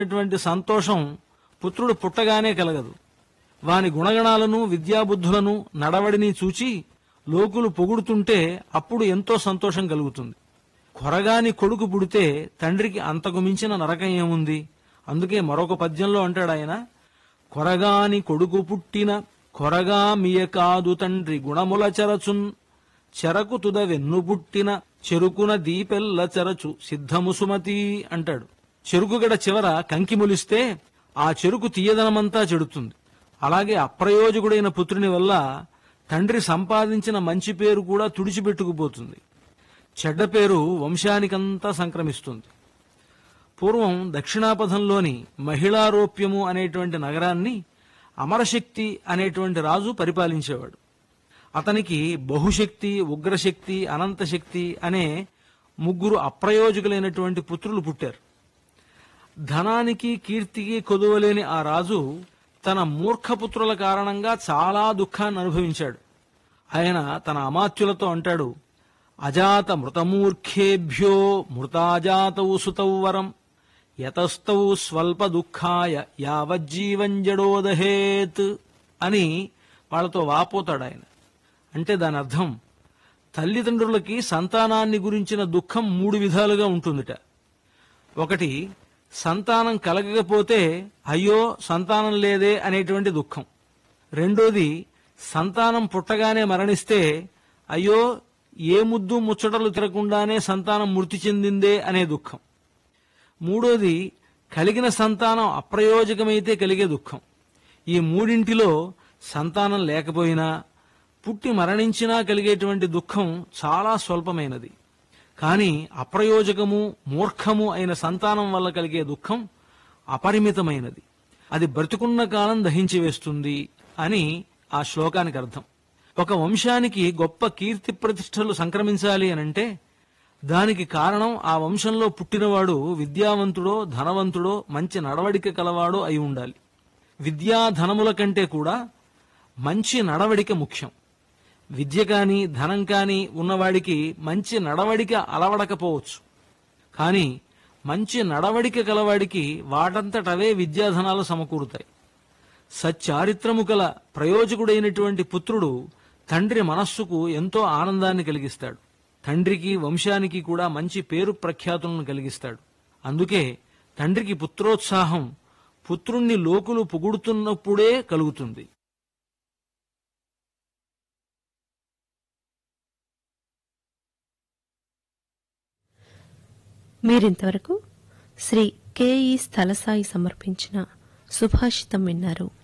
అటువంటి సంతోషం పుత్రుడు పుట్టగానే కలగదు వాని గుణగణాలను విద్యాబుద్ధులను నడవడిని చూచి లోకులు పొగుడుతుంటే అప్పుడు ఎంతో సంతోషం కలుగుతుంది కొరగాని కొడుకు పుడితే తండ్రికి అంతకు మించిన నరకం ఏముంది అందుకే మరొక పద్యంలో అంటాడు ఆయన కొరగాని కొడుకు పుట్టిన కొరగా మియ కాదు తండ్రి గుణముల చెరచున్ చెరకు తుద వెన్ను పుట్టిన చెరుకున దీపెల్ల చెరచు సిద్ధము సుమతి అంటాడు చెరుకుగడ చివర కంకి మొలిస్తే ఆ చెరుకు తీయదనమంతా చెడుతుంది అలాగే అప్రయోజకుడైన పుత్రుని వల్ల తండ్రి సంపాదించిన మంచి పేరు కూడా తుడిచిపెట్టుకుపోతుంది చెడ్డ పేరు వంశానికంతా సంక్రమిస్తుంది పూర్వం దక్షిణాపథంలోని మహిళారోప్యము అనేటువంటి నగరాన్ని అమరశక్తి అనేటువంటి రాజు పరిపాలించేవాడు అతనికి బహుశక్తి ఉగ్రశక్తి అనంతశక్తి అనే ముగ్గురు అప్రయోజకులైనటువంటి పుత్రులు పుట్టారు ధనానికి కీర్తికి కొదువలేని ఆ రాజు తన మూర్ఖపుత్రుల కారణంగా చాలా దుఃఖాన్ని అనుభవించాడు ఆయన తన అమాత్యులతో అంటాడు అజాత మృతమూర్ఖేభ్యో మృతాజాతౌ సుతౌ వరం యతస్థౌ స్వల్ప దుఃఖాయ యావజ్జీవంజడోదహేత్ అని వాళ్ళతో వాపోతాడు ఆయన అంటే దాని అర్థం తల్లిదండ్రులకి సంతానాన్ని గురించిన దుఃఖం మూడు విధాలుగా ఉంటుందిట ఒకటి సంతానం కలగకపోతే అయ్యో సంతానం లేదే అనేటువంటి దుఃఖం రెండోది సంతానం పుట్టగానే మరణిస్తే అయ్యో ఏ ముద్దు ముచ్చటలు తిరగకుండానే సంతానం మృతి చెందిందే అనే దుఃఖం మూడోది కలిగిన సంతానం అప్రయోజకమైతే కలిగే దుఃఖం ఈ మూడింటిలో సంతానం లేకపోయినా పుట్టి మరణించినా కలిగేటువంటి దుఃఖం చాలా స్వల్పమైనది కానీ అప్రయోజకము మూర్ఖము అయిన సంతానం వల్ల కలిగే దుఃఖం అపరిమితమైనది అది బ్రతికున్న కాలం దహించి వేస్తుంది అని ఆ శ్లోకానికి అర్థం ఒక వంశానికి గొప్ప కీర్తి ప్రతిష్టలు సంక్రమించాలి అనంటే దానికి కారణం ఆ వంశంలో పుట్టినవాడు విద్యావంతుడో ధనవంతుడో మంచి నడవడిక కలవాడో అయి ఉండాలి విద్యా ధనముల కంటే కూడా మంచి నడవడిక ముఖ్యం విద్య కాని ధనం కాని ఉన్నవాడికి మంచి నడవడిక అలవడకపోవచ్చు కానీ మంచి నడవడిక కలవాడికి వాటంతటవే విద్యాధనాలు సమకూరుతాయి సచ్చారిత్రము కల ప్రయోజకుడైనటువంటి పుత్రుడు తండ్రి మనస్సుకు ఎంతో ఆనందాన్ని కలిగిస్తాడు తండ్రికి వంశానికి కూడా మంచి పేరు ప్రఖ్యాతులను కలిగిస్తాడు అందుకే తండ్రికి పుత్రోత్సాహం పుత్రుణ్ణి లోకులు పొగుడుతున్నప్పుడే కలుగుతుంది మీరింతవరకు శ్రీ కెఈ స్థలసాయి సమర్పించిన సుభాషితం విన్నారు